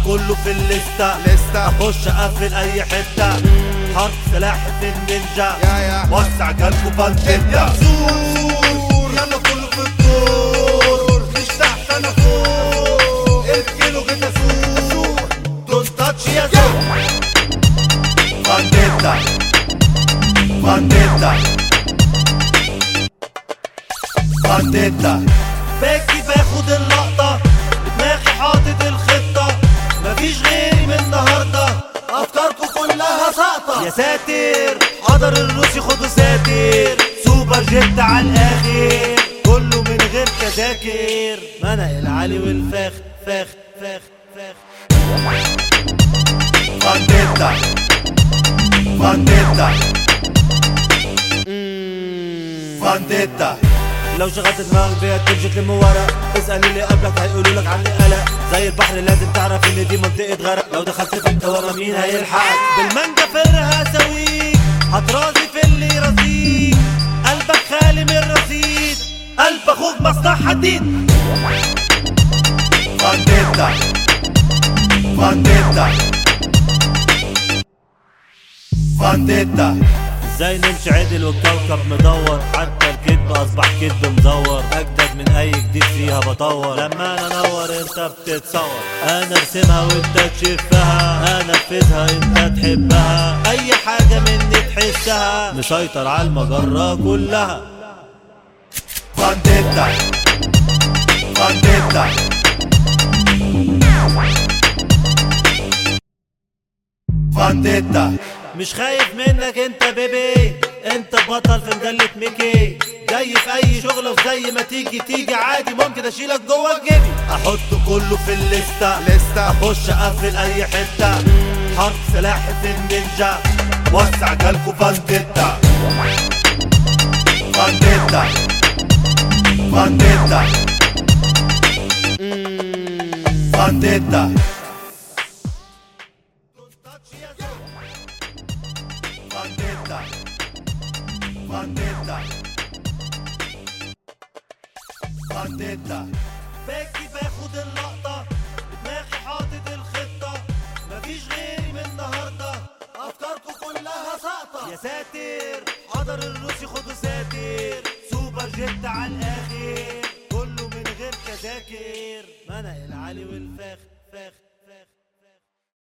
كله في الليستة لسه اخش اقفل اي حتة حرف سلاح في النينجا يا يا وسع جالكوا فانتيتا زور يلا كله في الدور مش تحت انا فوق الكيلو كده سور دون تاتش يا زور فانتيتا فانتيتا فانتيتا باجي باخد اللقطة بدماغي حاطط الخطة مفيش غيري من النهاردة أفكاركم كلها ساقطة يا ساتر قدر الروسي خدوا ساتر سوبر جيت على الآخر كله من غير تذاكر منع العلي والفخ فخ فخ فخ فانديتا فانديتا فانديتا لو شغلت دماغك بيها تمشي تلم ورق اسأل اللي قبلك هيقولوا لك عني قلق زي البحر لازم تعرف ان دي منطقة غرق لو دخلت في الدوامة مين هيلحقك بالمانجا فرها سويك هتراضي في اللي يرضيك قلبك خالي من الرصيد قلب اخوك مصنع حديد فانديتا فانديتا فانديتا ازاي نمشي عدل والكوكب مدور حتى الكذب اصبح كذب مزور اجدد من اي جديد فيها بطور لما انا انور انت بتتصور انا ارسمها وانت تشفها انفذها انت تحبها اي حاجة مني تحسها مسيطر على المجرة كلها فانديتا فانديتا فانديتا مش خايف منك انت بيبي انت بطل في مجلة ميكي جاي في اي شغل وزي ما تيجي تيجي عادي ممكن اشيلك جوه جيبي احط كله في الليستة لسه اخش اقفل اي حتة حرف سلاح في النينجا وسع جالكوا فانديتا فانديتا فانديتا فانديتا فانديتا فانديتا فانديتا باجي باخد اللقطة بدماغي حاطط الخطة مفيش غيري من النهاردة أفكاركم كلها ساقطة يا ساتر قدر الروسي خدوا ساتر سوبر جيت على الآخر كله من غير تذاكر منع العلي والفخ فخ